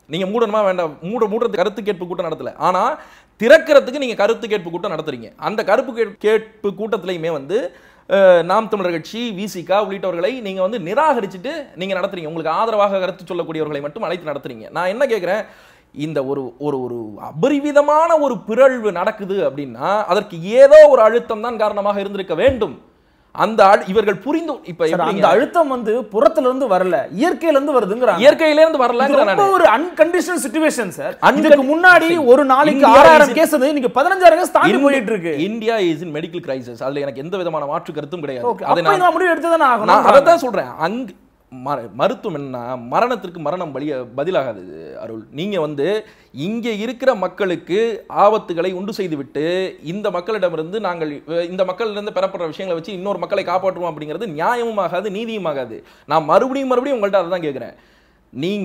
நீங்க மூடணுமா வேண்டாம் மூட மூடுறது கருத்து கேட்பு கூட்டம் நடத்தல ஆனா திறக்கிறதுக்கு நீங்க கருத்து கேட்பு கூட்டம் நடத்துறீங்க அந்த கருப்பு கேட்- கேட்பு கூட்டத்திலையுமே வந்து அஹ், நாம் தமிழர் கட்சி விசிகா உள்ளிட்டவர்களை நீங்க வந்து நிராகரிச்சுட்டு நீங்க நடத்துறீங்க உங்களுக்கு ஆதரவாக கருத்து சொல்லக்கூடியவர்களை மட்டும் அழைத்து நடத்துறீங்க நான் என்ன கேட்கிறேன் இந்த ஒரு ஒரு ஒரு அபரிவிதமான ஒரு பிறழ்வு நடக்குது அப்படின்னா அதற்கு ஏதோ ஒரு அழுத்தம் தான் காரணமாக இருந்திருக்க வேண்டும் அந்த அழு- இவர்கள் புரிந்து இப்ப சார், எப்படிங்க? அந்த அழுத்தம் வந்து புறத்துல இருந்து வரல இயற்கையில இருந்து வருதுங்கிறாங்க இயற்கையில இருந்து இது வரலங்கிற ரொம்ப ஒரு அன்கண்டிஷனல் சிச்சுவேஷன் சார் Uncon- இதுக்கு முன்னாடி ஒரு நாளைக்கு India ஆறாயிரம் is- கேஸ் நீங்க பதினஞ்சாயிரம் கேஸ் தாண்டி போயிட்டு இருக்கு India is in medical crisis அதுல எனக்கு எந்த விதமான மாற்று கருத்தும் கிடையாது ஓகே அதை அப்ப நான் இந்த முடிவு எடுத்து தானே நான் ஆகணும் அதை தான் சொல்றேன் அங்கு மர- மருத்துவம் என்ன மரணத்திற்கு மரணம் பலிய பதிலாகாது இது, அருள் நீங்க வந்து இங்க இருக்கிற மக்களுக்கு ஆபத்துகளை உண்டு செய்துவிட்டு இந்த மக்களிடமிருந்து நாங்கள் அஹ், இந்த மக்களிடமிருந்து பெறப்படுற விஷயங்களை வச்சு இன்னொரு மக்களை காப்பாற்றுவோம் அப்படிங்கிறது நியாயமும் ஆகாது நீதியும் ஆகாது நான் மறுபடியும் மறுபடியும் உங்கள்ட்ட அதை தான் கேட்குறேன் நீங்க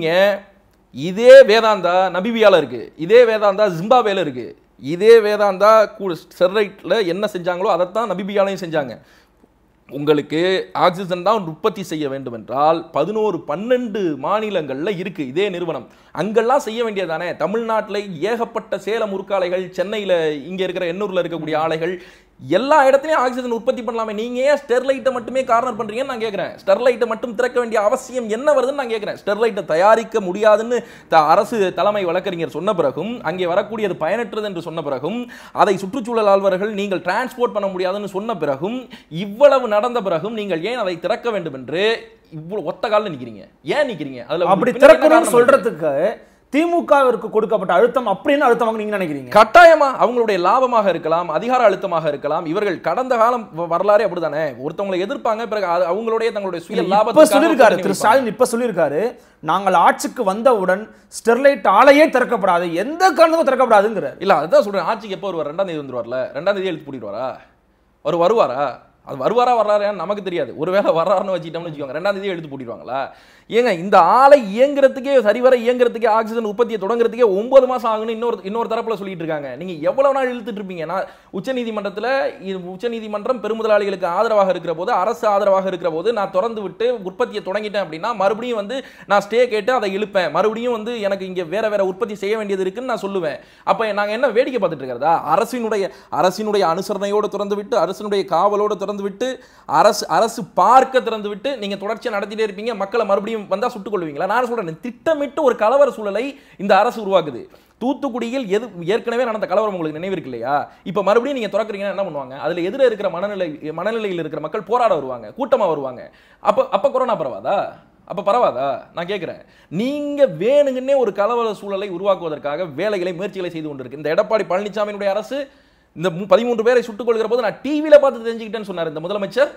இதே வேதாந்தா நபிபியால இருக்கு இதே வேதாந்தா ஜிம்பாவேல இருக்கு இதே வேதாந்தா ஸ்டெர்லைட்ல என்ன செஞ்சாங்களோ அதைத்தான் நபிபியாலையும் செஞ்சாங்க உங்களுக்கு ஆக்சிஜன் தான் உற்பத்தி செய்ய வேண்டும் என்றால் பதினோரு பன்னெண்டு மாநிலங்கள்ல இருக்கு இதே நிறுவனம் அங்கெல்லாம் செய்ய வேண்டியதானே தமிழ்நாட்டில் ஏகப்பட்ட சேலம் உருக்காலைகள் சென்னையில இங்க இருக்கிற எண்ணூர்ல இருக்கக்கூடிய ஆலைகள் எல்லா இடத்துலயும் ஆக்சிஜன் உற்பத்தி பண்ணலாமே நீங்க ஏன் ஸ்டெர்லைட்டை மட்டுமே கார்னர் பண்றீங்கன்னு நான் கேட்கிறேன் ஸ்டெர்லைட்டை மட்டும் திறக்க வேண்டிய அவசியம் என்ன வருதுன்னு நான் கேட்கிறேன் ஸ்டெர்லைட்டை தயாரிக்க முடியாதுன்னு த- அரசு தலைமை வழக்கறிஞர் சொன்ன பிறகும் அங்கே வரக்கூடியது பயனற்றது என்று சொன்ன பிறகும் அதை சுற்றுச்சூழல் ஆழ்வர்கள் நீங்கள் டிரான்ஸ்போர்ட் பண்ண முடியாதுன்னு சொன்ன பிறகும் இவ்வளவு நடந்த பிறகும் நீங்கள் ஏன் அதை திறக்க வேண்டும் என்று இவ்வளவு ஒத்த காலில் நிக்கிறீங்க ஏன் நிக்கிறீங்க அதுல அப்படி பின்னாடி என்ன திறக்கணும்னு காரணம் இருக்கு? சொல்றதுக்கு திமுகவிற்கு கொடுக்கப்பட்ட அழுத்தம் அப்படின்னு அழுத்தமாக நீங்க நினைக்கிறீங்க கட்டாயமா அவங்களுடைய லாபமாக இருக்கலாம் அதிகார அழுத்தமாக இருக்கலாம் இவர்கள் கடந்த காலம் வ- வரலாறே அப்படிதானே ஒருத்தவங்களை எதிர்ப்பாங்க பிறகு அது அவங்களுடைய தங்களுடைய சுய இப்ப லாபத்துக்காக சொல்லியிருக்காரு கூட்டணி திரு வைப்பாங்க. ஸ்டாலின் இப்ப சொல்லியிருக்காரு நாங்கள் ஆட்சிக்கு வந்தவுடன் ஸ்டெர்லைட் ஆலையே திறக்கப்படாது எந்த காரணத்துக்கும் திறக்கப்படாதுங்கிறார் இல்ல அதுதான் சொல்றேன் ஆட்சிக்கு எப்போ வருவார் ரெண்டாம் தேதி வந்துருவார்ல ரெண்டாம் தேதி எழுத்து பூட்டிடுவாரா அவர் வருவாரா அது வருவாரா வர்றாரான்னு நமக்கு தெரியாது ஒருவேளை வர்றாருன்னு வச்சுக்கிட்டோம்னு வச்சுக்கோங்க ரெண்டாம் தேதி எழுத்து பூட்டிடுவாங்களா ஏங்க இந்த ஆலை இயங்குறதுக்கே சரிவர இயங்குறதுக்கே ஆக்சிஜன் உற்பத்தியை தொடங்குறதுக்கே ஒன்பது மாசம் ஆகும்னு இன்னொரு இன்னொரு தரப்புல சொல்லிட்டு இருக்காங்க நீங்க எவ்வளவு நாள் இழுத்துட்டு இருப்பீங்க நான் உச்சநீதிமன்றத்துல இது உச்சநீதிமன்றம் பெருமுதலாளிகளுக்கு ஆதரவாக இருக்கிற போது அரசு ஆதரவாக இருக்கிற போது நான் திறந்து விட்டு உற்பத்தியை தொடங்கிட்டேன் அப்படின்னா மறுபடியும் வந்து நான் ஸ்டே கேட்டு அதை இழுப்பேன் மறுபடியும் வந்து எனக்கு இங்க வேற வேற உற்பத்தி செய்ய வேண்டியது இருக்குன்னு நான் சொல்லுவேன் அப்ப நாங்க என்ன வேடிக்கை பார்த்துட்டு இருக்கிறதா அரசினுடைய அரசினுடைய அனுசரணையோடு திறந்து விட்டு அரசினுடைய காவலோடு திறந்து விட்டு அரசு அரசு பார்க்க திறந்து விட்டு நீங்க தொடர்ச்சியா நடத்திட்டே இருப்பீங்க மக்களை மறுபடியும் வந்தா சுட்டுக் கொள்வீங்களா நான் சொல்றேன் திட்டமிட்டு ஒரு கலவர சூழலை இந்த அரசு உருவாக்குது தூத்துக்குடியில் எது ஏற்கனவே நடந்த கலவரம் உங்களுக்கு நினைவிருக்கு இல்லையா இப்போ மறுபடியும் நீங்க திறக்கிறீங்கன்னா என்ன பண்ணுவாங்க அதுல எதிர இருக்கிற மனநிலை மனநிலையில் இருக்கிற மக்கள் போராட வருவாங்க கூட்டமா வருவாங்க அப்ப அப்ப கொரோனா பரவாதா அப்ப பரவாதா நான் கேட்கிறேன் நீங்க வேணுங்கன்னே ஒரு கலவர சூழலை உருவாக்குவதற்காக வேலைகளை முயற்சிகளை செய்து கொண்டிருக்கு இந்த எடப்பாடி பழனிசாமியினுடைய அரசு இந்த மு- பதிமூன்று பேரை சுட்டுக் கொள்கிற போது நான் டிவியில பார்த்து தெரிஞ்சுக்கிட்டேன்னு சொன்னார் இந்த முதலமைச்சர்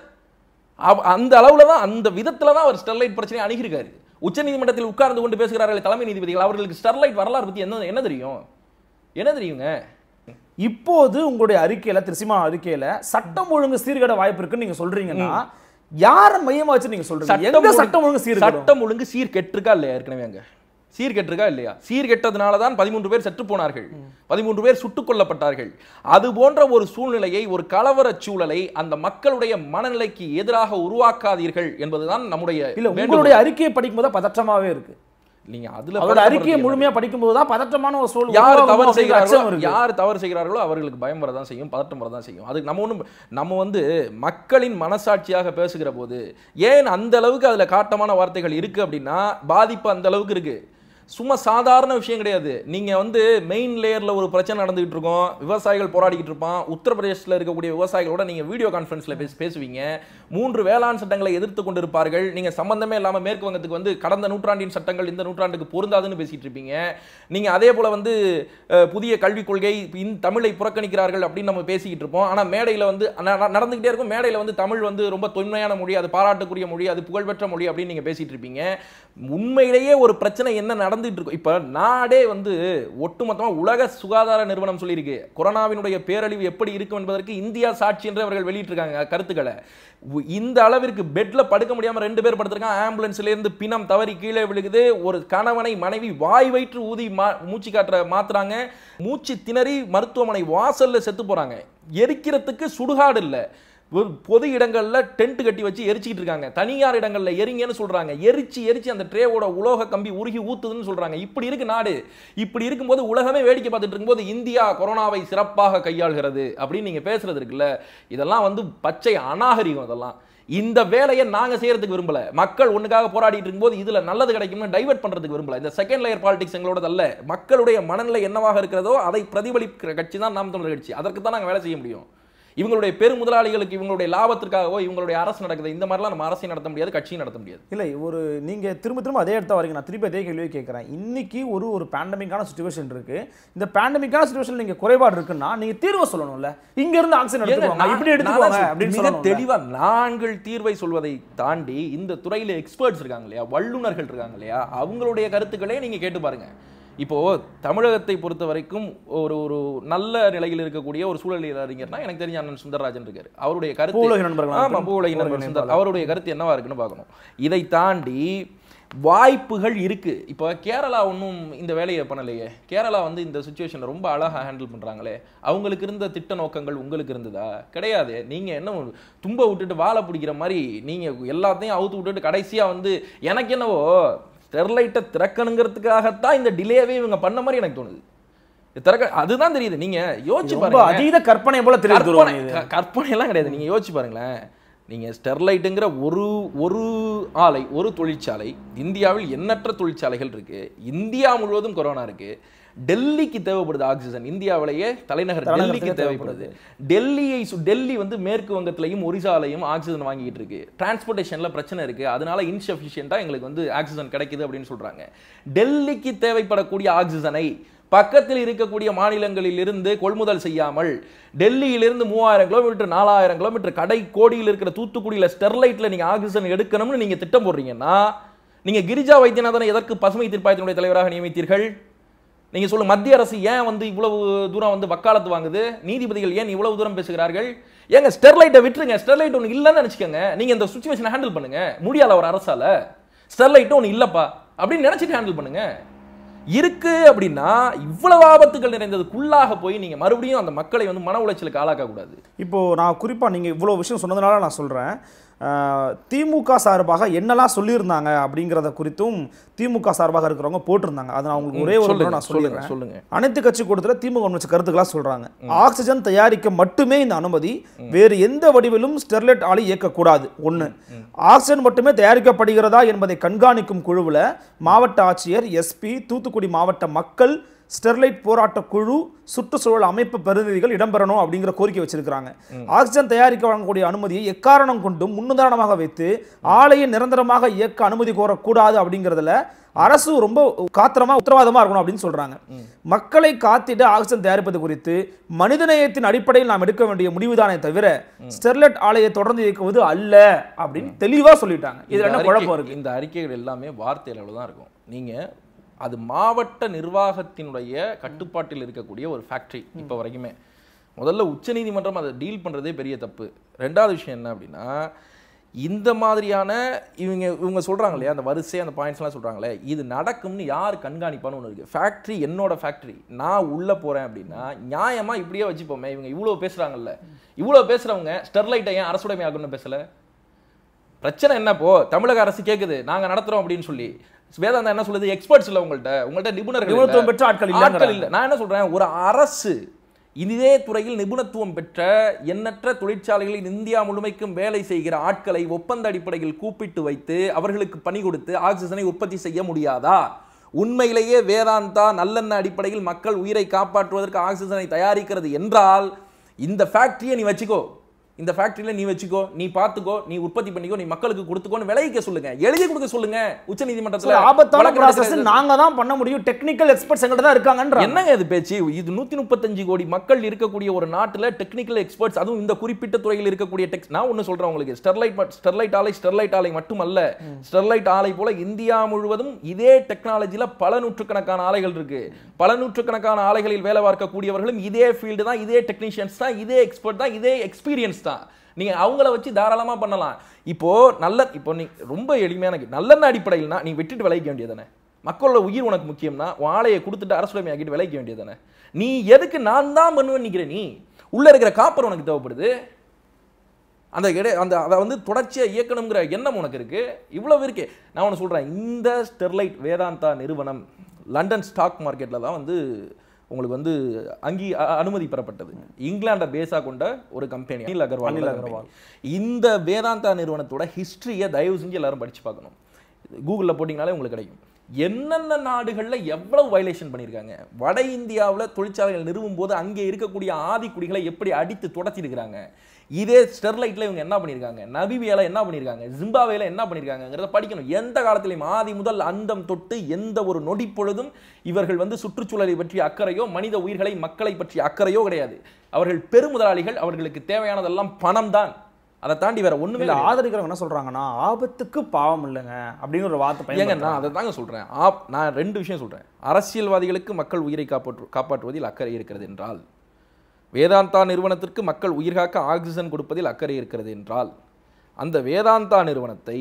அவ- அந்த அளவுல தான் அந்த விதத்துல தான் அவர் ஸ்டெர்லைட் பிரச்சனையை அணுகியிருக்காரு உச்சநீதிமன்றத்தில் உட்கார்ந்து கொண்டு பேசுகிறார்கள் தலைமை நீதிபதிகள் அவர்களுக்கு ஸ்டெர்லைட் வரலாறு பத்தி என்ன என்ன தெரியும் என்ன தெரியுங்க இப்போது உங்களுடைய அறிக்கையில திருசிமா அறிக்கையில சட்டம் ஒழுங்கு சீர்கேட வாய்ப்பு இருக்குன்னு நீங்க சொல்றீங்கன்னா யார மையமா வச்சு நீங்க சொல்றீங்க எங்க ஒழுங்கு- சட்டம் ஒழுங்கு சீர்கேடும் சட்டம் ஒழுங்கு சீர் கெட்டிருக்கா இல்லையா ஏற்கனவே அங்க சீர் கெட்டிருக்கா இல்லையா சீர் கெட்டதுனால தான் பதிமூன்று பேர் செத்து போனார்கள் பதிமூன்று பேர் சுட்டுக் கொல்லப்பட்டார்கள் அது போன்ற ஒரு சூழ்நிலையை ஒரு கலவரச் சூழலை அந்த மக்களுடைய மனநிலைக்கு எதிராக உருவாக்காதீர்கள் என்பதுதான் நம்முடைய இல்ல வேண்டுகோள். உங்களுடைய அறிக்கையை படிக்கும் போது பதற்றமாவே இருக்கு நீங்க அதுல அவரோட பதட்டப்படுறதுக்கு அறிக்கையை என்ன? முழுமையா படிக்கும்போது தான் பதற்றமான ஒரு சூழல் யார் உருவாகுமோ தவறு அப்படிங்கிற அச்சம் செய்கிறார்களோ இருக்கு. யார் தவறு செய்கிறார்களோ அவர்களுக்கு பயம் வரதான் செய்யும் பதட்டம் வரதான் செய்யும் அதுக்கு நம்ம ஒண்ணும் நம்ம வந்து மக்களின் மனசாட்சியாக பேசுகிற போது ஏன் அந்த அளவுக்கு அதுல காட்டமான வார்த்தைகள் இருக்கு அப்படின்னா பாதிப்பு அந்த அளவுக்கு இருக்கு சும்மா சாதாரண விஷயம் கிடையாது நீங்க வந்து மெயின் லேயர்ல ஒரு பிரச்சனை நடந்துகிட்டு இருக்கோம் விவசாயிகள் போராடிக்கிட்டு இருப்பான் உத்தரப்பிரதேசத்தில் இருக்கக்கூடிய விவசாயிகளோட நீங்க வீடியோ கான்ஃபரன்ஸ்ல பேசி பேசுவீங்க மூன்று வேளாண் சட்டங்களை எதிர்த்து கொண்டிருப்பார்கள் நீங்க சம்பந்தமே இல்லாம மேற்கு வங்கத்துக்கு வந்து கடந்த நூற்றாண்டின் சட்டங்கள் இந்த நூற்றாண்டுக்கு பொருந்தாதுன்னு பேசிட்டு இருப்பீங்க நீங்க அதே போல வந்து அஹ், புதிய கல்விக் கொள்கை இந்த தமிழை புறக்கணிக்கிறார்கள் அப்படின்னு நம்ம பேசிக்கிட்டு இருப்போம் ஆனா மேடையில வந்து ந- ந- நடந்துகிட்டே இருக்கும் மேடையில வந்து தமிழ் வந்து ரொம்ப தொன்மையான மொழி அது பாராட்டுக்குரிய மொழி அது புகழ்பெற்ற மொழி அப்படின்னு நீங்க பேசிட்டு இருப்பீங்க உண்மையிலேயே ஒரு பிரச்சனை என்ன நடந்துட்டு இருக்கும் இப்ப நாடே வந்து ஒட்டுமொத்தமா உலக சுகாதார நிறுவனம் சொல்லியிருக்கு கொரோனாவினுடைய பேரழிவு எப்படி இருக்கும் என்பதற்கு இந்தியா சாட்சி என்று அவர்கள் வெளியிட்டிருக்காங்க கருத்துக்களை உ- இந்த அளவிற்கு பெட்ல படுக்க முடியாம ரெண்டு பேர் படுத்திருக்காங்க ஆம்புலன்ஸ்ல இருந்து பிணம் தவறி கீழே விழுகுது ஒரு கணவனை மனைவி வாய் வயிற்று ஊதி மா- மூச்சு காட்டுற மாத்துறாங்க மூச்சு திணறி மருத்துவமனை வாசல்ல செத்து போறாங்க எரிக்கிறதுக்கு சுடுகாடு இல்ல ஒரு பொது இடங்கள்ல டென்ட் கட்டி வச்சு எரிச்சிக்கிட்டு இருக்காங்க தனியார் இடங்கள்ல எரிங்கன்னு சொல்றாங்க எரிச்சு எரிச்சு அந்த ட்ரேவோட உலோக கம்பி உருகி ஊத்துதுன்னு சொல்றாங்க இப்படி இருக்கு நாடு இப்படி இருக்கும்போது உலகமே வேடிக்கை பார்த்துட்டு இருக்கும்போது இந்தியா கொரோனாவை சிறப்பாக கையாள்கிறது அப்படின்னு நீங்க பேசுறது இருக்குல்ல இதெல்லாம் வந்து பச்சை அநாகரிகம் இதெல்லாம் இந்த வேலையை நாங்க செய்யறதுக்கு விரும்பல மக்கள் ஒண்ணுக்காக போராடிட்டு இருக்கும்போது இதுல நல்லது கிடைக்கும்னு டைவர்ட் பண்றதுக்கு விரும்பல இந்த செகண்ட் லேயர் பாலிடிக்ஸ் எங்களோட அல்ல மக்களுடைய மனநிலை என்னவாக இருக்கிறதோ அதை பிரதிபலிக்கிற கட்சி தான் நாம் தமிழர் கட்சி அதற்கு தான் நாங்க வேலை செய்ய முடியும் இவங்களுடைய பெரு முதலாளிகளுக்கு இவங்களுடைய லாபத்திற்காகவோ இவங்களுடைய அரசு நடக்குது இந்த மாதிரிலாம் நம்ம அரசையும் நடத்த முடியாது கட்சியும் நடத்த முடியாது இல்லை ஒரு நீங்கள் திரும்ப திரும்ப அதே இடத்த வரீங்க நான் திருப்பி அதே கேள்வியை கேட்குறேன் இன்னைக்கு ஒரு ஒரு பேண்டமிக்கான சுச்சுவேஷன் இருக்கு இந்த பேண்டமிக்கான சுச்சுவேஷன் நீங்கள் குறைபாடு இருக்குன்னா நீங்கள் தீர்வை சொல்லணும்ல இங்க இருந்து ஆக்சிஜன் ஏங்க, எடுத்துக்கோங்க நான் இப்படி எடுத்துக்கோங்க நான் அப்படின்னு மிக சொல்லணும்ல. தெளிவா நாங்கள் தீர்வை சொல்வதை தாண்டி இந்த துறையில எக்ஸ்பர்ட்ஸ் இருக்காங்க இல்லையா வல்லுநர்கள் இருக்காங்க இல்லையா அவங்களுடைய கருத்துக்களே நீங்க கேட்டு பாருங்க இப்போ தமிழகத்தை பொறுத்த வரைக்கும் ஒரு ஒரு நல்ல நிலையில் இருக்கக்கூடிய ஒரு சூழலியல் அறிஞர்னா எனக்கு தெரிஞ்ச அண்ணன் சுந்தரராஜன் இருக்காரு அவருடைய கருத்து பூவுலக நண்பர்களா ஆமா இருக்கட்டும். பூவுலக பூவுலக நண்பர் சுந்தர் அவருடைய கருத்து என்னவா இருக்குன்னு பார்க்கணும் இதை தாண்டி வாய்ப்புகள் இருக்கு இப்போ கேரளா ஒன்றும் இந்த வேலையை பண்ணலையே கேரளா வந்து இந்த சுச்சுவேஷனை ரொம்ப அழகா ஹேண்டில் பண்றாங்களே அவங்களுக்கு இருந்த திட்ட நோக்கங்கள் உங்களுக்கு இருந்ததா கிடையாது நீங்க என்ன ஒரு தும்ப விட்டுட்டு வாழை பிடிக்கிற மாதிரி நீங்க எல்லாத்தையும் அவுத்து விட்டுட்டு கடைசியா வந்து எனக்கு என்னவோ ஸ்டெர்லைட்டை திறக்கணுங்கிறதுக்காகத்தான் இந்த டிலேவே இவங்க பண்ண மாதிரி எனக்கு தோணுது இது திறக்க அதுதான் தெரியுது நீங்க யோசிச்சு ரொம்ப பாருங்க அதீத கற்பனை போல தெரியுது கற்பனை இது க- கற்பனையெல்லாம் கிடையாது நீங்க யோசிச்சு பாருங்களேன் நீங்க ஸ்டெர்லைட்டுங்கிற ஒரு ஒரு ஆலை ஒரு தொழிற்சாலை இந்தியாவில் எண்ணற்ற தொழிற்சாலைகள் இருக்கு இந்தியா முழுவதும் கொரோனா இருக்கு டெல்லிக்கு தேவைப்படுது ஆக்சிஜன் இந்தியாவிலேயே தலைநகர் தலைநகரத்துக்கு டெல்லிக்கு தேவைப்படுது டெல்லியை சு- டெல்லி வந்து மேற்கு வங்கத்திலையும் ஒரிசாலையும் ஆக்சிஜன் வாங்கிட்டு இருக்கு டிரான்ஸ்போர்ட்டேஷன்ல பிரச்சனை இருக்கு அதனால இன்சஃபிஷியண்டா எங்களுக்கு வந்து ஆக்சிஜன் கிடைக்குது அப்படின்னு சொல்றாங்க டெல்லிக்கு தேவைப்படக்கூடிய ஆக்சிஜனை பக்கத்தில் இருக்கக்கூடிய மாநிலங்களில் இருந்து கொள்முதல் செய்யாமல் டெல்லியிலிருந்து மூவாயிரம் கிலோமீட்டர் நாலாயிரம் கிலோமீட்டர் கடை கோடியில் இருக்கிற தூத்துக்குடியில ஸ்டெர்லைட்ல நீங்க ஆக்சிஜன் எடுக்கணும்னு நீங்க திட்டம் போடுறீங்கன்னா நீங்க கிரிஜா வைத்தியநாதனை எதற்கு பசுமை தீர்ப்பாயத்தினுடைய தலைவராக நியமித்தீர்கள் நீங்க சொல்லுங்க மத்திய அரசு ஏன் வந்து இவ்வளவு தூரம் வந்து வக்காலத்து வாங்குது நீதிபதிகள் ஏன் இவ்வளவு தூரம் பேசுகிறார்கள் ஏங்க ஸ்டெர்லைட்டை விட்டுருங்க ஸ்டெர்லைட் ஒன்று இல்லைன்னு நினைச்சுக்கோங்க நீங்க இந்த சுச்சுவேஷனை ஹேண்டில் பண்ணுங்க முடியாத ஒரு அரசால ஸ்டெர்லைட்டும் ஒன்று இல்லப்பா அப்படின்னு நினைச்சிட்டு ஹேண்டில் பண்ணுங்க இருக்கு அப்படின்னா இவ்வளவு ஆபத்துகள் நிறைந்ததுக்குள்ளாக போய் நீங்க மறுபடியும் அந்த மக்களை வந்து மன உளைச்சலுக்கு ஆளாக்க கூடாது இப்போ நான் குறிப்பா நீங்க இவ்வளோ விஷயம் சொன்னதுனால நான் சொல்றேன் அஹ், திமுக சார்பாக என்னெல்லாம் சொல்லியிருந்தாங்க அப்படிங்கிறத குறித்தும் திமுக சார்பாக இருக்கிறவங்க போட்டிருந்தாங்க அதை நான் உங்களுக்கு ஒரே ஒரு முறை சொல்லுங்க நான் சொல்லுங்க சொல்லிடுறேன் சொல்லுங்க அனைத்து கட்சி கூட்டத்தில் திமுக ஒன்று வச்ச கருத்துக்களா சொல்றாங்க ஆக்சிஜன் தயாரிக்க மட்டுமே இந்த அனுமதி வேறு எந்த வடிவிலும் ஸ்டெர்லைட் ஆலை இயக்கக்கூடாது ஒண்ணு ஆக்சிஜன் மட்டுமே தயாரிக்கப்படுகிறதா என்பதை கண்காணிக்கும் குழுவுல மாவட்ட ஆட்சியர் எஸ்பி தூத்துக்குடி மாவட்ட மக்கள் ஸ்டெர்லைட் போராட்ட குழு சுற்றுச்சூழல் அமைப்பு பிரதிநிதிகள் இடம்பெறணும் அப்படிங்கிற கோரிக்கை வச்சிருக்கிறாங்க ஆக்சிஜன் தயாரிக்க வழங்கக்கூடிய அனுமதியை எக்காரணம் கொண்டும் முன்னுதாரணமாக வைத்து ஆலையை நிரந்தரமாக இயக்க அனுமதி கோரக்கூடாது அப்படிங்கிறதுல அரசு ரொம்ப காத்திரமா உத்தரவாதமா இருக்கணும் அப்படின்னு சொல்றாங்க மக்களை காத்திட ஆக்சிஜன் தயாரிப்பது குறித்து மனிதநேயத்தின் அடிப்படையில் நாம் எடுக்க வேண்டிய முடிவுதானே தவிர ஸ்டெர்லைட் ஆலையை தொடர்ந்து இயக்குவது அல்ல அப்படின்னு தெளிவா சொல்லிட்டாங்க இதுல இந்த என்ன அறிக்கை- குழப்பம் இருக்கு இந்த அறிக்கைகள் எல்லாமே வார்த்தை அளவில் தான் இருக்கும் நீங்க அது மாவட்ட நிர்வாகத்தினுடைய கட்டுப்பாட்டில் இருக்கக்கூடிய ஒரு ஃபேக்டரி இப்போ வரைக்குமே முதல்ல உச்சநீதிமன்றம் அதை டீல் பண்றதே பெரிய தப்பு ரெண்டாவது விஷயம் என்ன அப்படின்னா இந்த மாதிரியான இவங்க இவங்க சொல்றாங்க இல்லையா அந்த வரிசை அந்த பாயிண்ட்ஸ்லாம் சொல்றாங்களே இது நடக்கும்னு யார் கண்காணிப்பான்னு ஒன்று இருக்கு ஃபேக்டரி என்னோட ஃபேக்டரி நான் உள்ள போறேன் அப்படின்னா நியாயமா இப்படியே வச்சுப்போமே இவங்க இவ்வளோ பேசுறாங்கல்ல இவ்வளோ பேசுறவங்க ஸ்டெர்லைட்டை ஏன் அரசுடைமை ஆகணும்னு பேசல பிரச்சனை என்ன இப்போ தமிழக அரசு கேக்குது நாங்க நடத்துறோம் அப்படின்னு சொல்லி வேதாந்தா என்ன சொல்லுது எக்ஸ்பர்ட்ஸ் இல்ல உங்கள்ட்ட உங்கள்ட்ட நிபுணர்கள் இல்ல. நிபுணத்துவம் பெற்ற ஆட்கள் ஆட்கள் இல்லைங்கிறாங்க. இல்ல நான் என்ன சொல்றேன் ஒரு அரசு இதே துறையில் நிபுணத்துவம் பெற்ற எண்ணற்ற தொழிற்சாலைகளில் இந்தியா முழுமைக்கும் வேலை செய்கிற ஆட்களை ஒப்பந்த அடிப்படையில் கூப்பிட்டு வைத்து அவர்களுக்கு பணி கொடுத்து ஆக்சிஜனை உற்பத்தி செய்ய முடியாதா உண்மையிலேயே வேதாந்தா நல்லெண்ண அடிப்படையில் மக்கள் உயிரை காப்பாற்றுவதற்கு ஆக்சிஜனை தயாரிக்கிறது என்றால் இந்த ஃபேக்டரியை நீ வச்சுக்கோ இந்த ஃபேக்டரியில நீ வச்சுக்கோ நீ பார்த்துக்கோ நீ உற்பத்தி பண்ணிக்கோ நீ மக்களுக்கு கொடுத்துக்கோன்னு விளைவிக்க சொல்லுங்க எழுதி கொடுக்க சொல்லுங்க உச்ச நீதிமன்றத்துல சார், ஆபத்தான ப்ராசஸ் நாங்க தான் பண்ண முடியும் டெக்னிக்கல் எக்ஸ்பர்ட்ஸ் எங்கிட்ட தான் இருக்காங்கன்ற என்னங்க இது பேச்சு இது நூத்தி முப்பத்தஞ்சு கோடி மக்கள் இருக்கக்கூடிய ஒரு நாட்டுல டெக்னிக்கல் எக்ஸ்பர்ட்ஸ் அதுவும் இந்த குறிப்பிட்ட துறையில் இருக்கக்கூடிய டெக்ஸ் நான் ஒண்ணு சொல்றேன் உங்களுக்கு ஸ்டெர்லைட் மட்- ஸ்டெர்லைட் ஆலை ஸ்டெர்லைட் ஆலை மட்டுமல்ல ஸ்டெர்லைட் ஆலை போல இந்தியா முழுவதும் இதே டெக்னாலஜில பல நூற்றுக்கணக்கான ஆலைகள் இருக்கு பல நூற்றுக்கணக்கான ஆலைகளில் வேலை பார்க்கக்கூடியவர்களும் இதே ஃபீல்டு தான் இதே டெக்னீஷியன்ஸ் தான் இதே எக்ஸ்பர்ட் தான் இதே எக்ஸ்பீரியன்ஸ் தான் நீங்க அவங்கள வச்சு தாராளமா பண்ணலாம் இப்போ நல்ல இப்போ நீ ரொம்ப எளிமையான கே- நல்லெண்ண அடிப்படையில்னா நீ விட்டுட்டு விளைவிக்க வேண்டியதானே மக்களோட உயிர் உனக்கு முக்கியம்னா உன் ஆலையை கொடுத்துட்டு அரசுடைமை ஆக்கிட்டு விளைவிக்க வேண்டியதானே நீ எதுக்கு நான் தான் பண்ணுவேன்னு நிக்கிற நீ உள்ள இருக்கிற காப்பர் உனக்கு தேவைப்படுது அந்த இடை அந்த அதை வந்து தொடர்ச்சியாக இயக்கணுங்கிற எண்ணம் உனக்கு இருக்கு இவ்வளவு இருக்கு நான் ஒன்று சொல்கிறேன் இந்த ஸ்டெர்லைட் வேதாந்தா நிறுவனம் லண்டன் ஸ்டாக் மார்க்கெட்டில் தான் வந்து உங்களுக்கு வந்து அங்கீ அ- அனுமதி பெறப்பட்டது இங்கிலாண்டை பேஸாக கொண்ட ஒரு கம்பெனி அனில் அகர்வால் அனில் company. இந்த வேதாந்தா நிறுவனத்தோட ஹிஸ்டரியை தயவு செஞ்சு எல்லாரும் படிச்சு பார்க்கணும் கூகுளில் போட்டிங்கனாலே உங்களுக்கு கிடைக்கும் என்னென்ன நாடுகளில் எவ்வளவு வயலேஷன் பண்ணியிருக்காங்க வட இந்தியாவில் தொழிற்சாலைகள் நிறுவும் போது அங்கே இருக்கக்கூடிய ஆதிக்குடிகளை எப்படி அடித்து துடத்திருக்கிறாங்க இதே ஸ்டெர்லைட்டில் இவங்க என்ன பண்ணியிருக்காங்க நபிபியால என்ன பண்ணியிருக்காங்க ஜிம்பாவேல என்ன பண்ணியிருக்காங்கிறத படிக்கணும் எந்த காலத்திலையும் ஆதி முதல் அந்தம் தொட்டு எந்த ஒரு நொடி பொழுதும் இவர்கள் வந்து சுற்றுச்சூழலை பற்றிய அக்கறையோ மனித உயிர்களை மக்களை பற்றிய அக்கறையோ கிடையாது அவர்கள் பெருமுதலாளிகள் அவர்களுக்கு தேவையானதெல்லாம் பணம் தான் அதை தாண்டி வேற ஒண்ணுமே இல்ல கிடையாது. ஆதரிக்கிறவங்க என்ன சொல்றாங்கன்னா ஆபத்துக்கு பாவம் இல்லைங்க அப்படின்னு ஒரு வார்த்தை ஏங்க பயன்படுத்துறாங்க. நான் அதை தாங்க சொல்றேன் ஆப் நான் ரெண்டு விஷயம் சொல்றேன் அரசியல்வாதிகளுக்கு மக்கள் உயிரை காப்பாற்று காப்பாற்றுவதில் அக்கறை இருக்கிறது என்றால் வேதாந்தா நிறுவனத்திற்கு மக்கள் உயிர் காக்க ஆக்சிஜன் கொடுப்பதில் அக்கறை இருக்கிறது என்றால் அந்த வேதாந்தா நிறுவனத்தை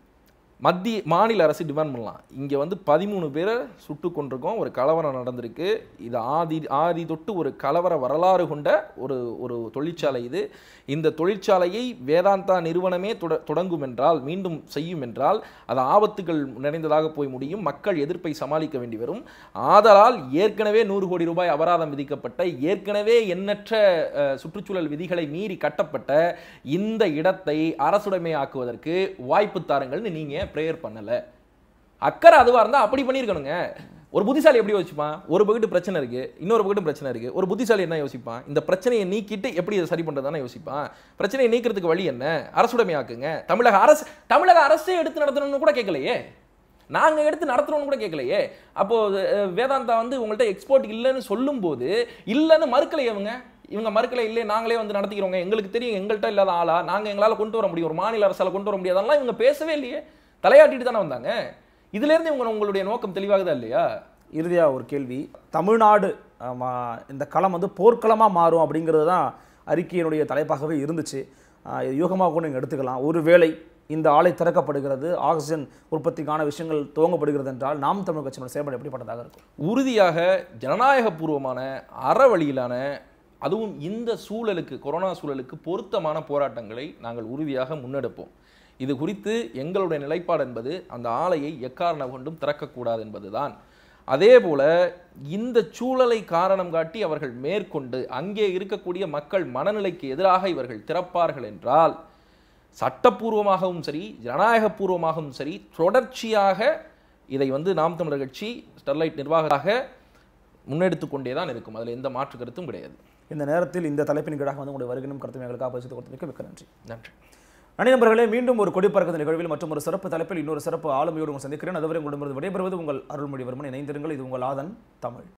மத்திய மாநில அரசு டிமாண்ட் பண்ணலாம் இங்கே வந்து பதிமூணு பேரை சுட்டு கொண்டிருக்கோம் ஒரு கலவரம் நடந்திருக்கு இது ஆதி ஆதி தொட்டு ஒரு கலவர வரலாறு கொண்ட ஒரு ஒரு தொழிற்சாலை இது இந்த தொழிற்சாலையை வேதாந்தா நிறுவனமே தொட தொடங்கும் என்றால் மீண்டும் செய்யும் என்றால் அது ஆபத்துகள் நிறைந்ததாக போய் முடியும் மக்கள் எதிர்ப்பை சமாளிக்க வேண்டி வரும் ஆதலால் ஏற்கனவே நூறு கோடி ரூபாய் அபராதம் விதிக்கப்பட்ட ஏற்கனவே எண்ணற்ற அஹ், சுற்றுச்சூழல் விதிகளை மீறி கட்டப்பட்ட இந்த இடத்தை அரசுடைமையாக்குவதற்கு வாய்ப்பு தாருங்கள்னு நீங்க ப்ரேயர் பண்ணல அக்கறை அதுவா இருந்தா அப்படி பண்ணியிருக்கணுங்க ஒரு புத்திசாலி எப்படி யோசிப்பான் ஒரு பக்கெட்டு பிரச்சனை இருக்கு இன்னொரு பக்கெட்டு பிரச்சனை இருக்கு ஒரு புத்திசாலி என்ன யோசிப்பான் இந்த பிரச்சனையை நீக்கிட்டு எப்படி இதை சரி பண்றதுதானே யோசிப்பான் பிரச்சனையை நீக்கிறதுக்கு வழி என்ன அரசுடைமையாக்குங்க தமிழக அரசு தமிழக அரசே எடுத்து நடத்தணும்னு கூட கேட்கலையே நாங்க எடுத்து நடத்துறோம்னு கூட கேட்கலையே அப்போ அஹ், வேதாந்தா வந்து உங்கள்ட்ட எக்ஸ்போர்ட் இல்லைன்னு சொல்லும்போது இல்லைன்னு மறுக்கலையே இவங்க இவங்க மறுக்கலை இல்லை நாங்களே வந்து நடத்திக்கிறோங்க எங்களுக்கு தெரியும் எங்கள்கிட்ட இல்லாத ஆளா நாங்க எங்களால கொண்டு வர முடியும் ஒரு மாநில அரசால கொண்டு வர முடியாதெல்லாம் இவங்க பேசவே இல்லையே தலையாட்டிட்டு தானே வந்தாங்க இதுல இருந்து இவங்க உங்களுடைய நோக்கம் தெளிவாகுதா இல்லையா இறுதியா ஒரு கேள்வி தமிழ்நாடு ஆமா, இந்த களம் வந்து போர்க்களமா மாறும் அப்படிங்கிறது தான் அறிக்கையினுடைய தலைப்பாகவே இருந்துச்சு ஆஹ் இது யூகமாக கூட நீங்கள் எடுத்துக்கலாம் ஒருவேளை இந்த ஆலை திறக்கப்படுகிறது ஆக்சிஜன் உற்பத்திக்கான விஷயங்கள் துவங்கப்படுகிறது என்றால் நாம் தமிழ் கட்சியினுடைய செயல்பாடு எப்படிப்பட்டதாக இருக்கும் உறுதியாக ஜனநாயகபூர்வமான அற வழியிலான அதுவும் இந்த சூழலுக்கு கொரோனா சூழலுக்கு பொருத்தமான போராட்டங்களை நாங்கள் உறுதியாக முன்னெடுப்போம் இது குறித்து எங்களுடைய நிலைப்பாடு என்பது அந்த ஆலையை எக்காரணம் கொண்டும் திறக்கக்கூடாது என்பதுதான் அதே போல இந்த சூழலை காரணம் காட்டி அவர்கள் மேற்கொண்டு அங்கே இருக்கக்கூடிய மக்கள் மனநிலைக்கு எதிராக இவர்கள் திறப்பார்கள் என்றால் சட்டப்பூர்வமாகவும் சரி ஜனநாயகபூர்வமாகவும் சரி தொடர்ச்சியாக இதை வந்து நாம் தமிழர் கட்சி ஸ்டெர்லைட் நிர்வாகமாக முன்னெடுத்து கொண்டே தான் இருக்கும் அதில் எந்த மாற்று கருத்தும் கிடையாது இந்த நேரத்தில் இந்த தலைப்பின் கீழாக வந்து உங்களுடைய வருகினும் கருத்து எங்களுக்காக பரிசு கொடுத்தமைக்கு மிக்க நன்றி நன்றி நன்றி நண்பர்களே மீண்டும் ஒரு கொடி பறக்குது நிகழ்வில் மற்றும் ஒரு சிறப்பு தலைப்பில் இன்னொரு சிறப்பு ஆளுமையோடு உங்கள் சந்திக்கிறேன் அதுவரை உங்களிடமிருந்து விடைபெறுவது உங்கள் அருள்மொழிவர்மன் இணைந்திருங்கள் இது உங்கள் ஆதன் தமிழ்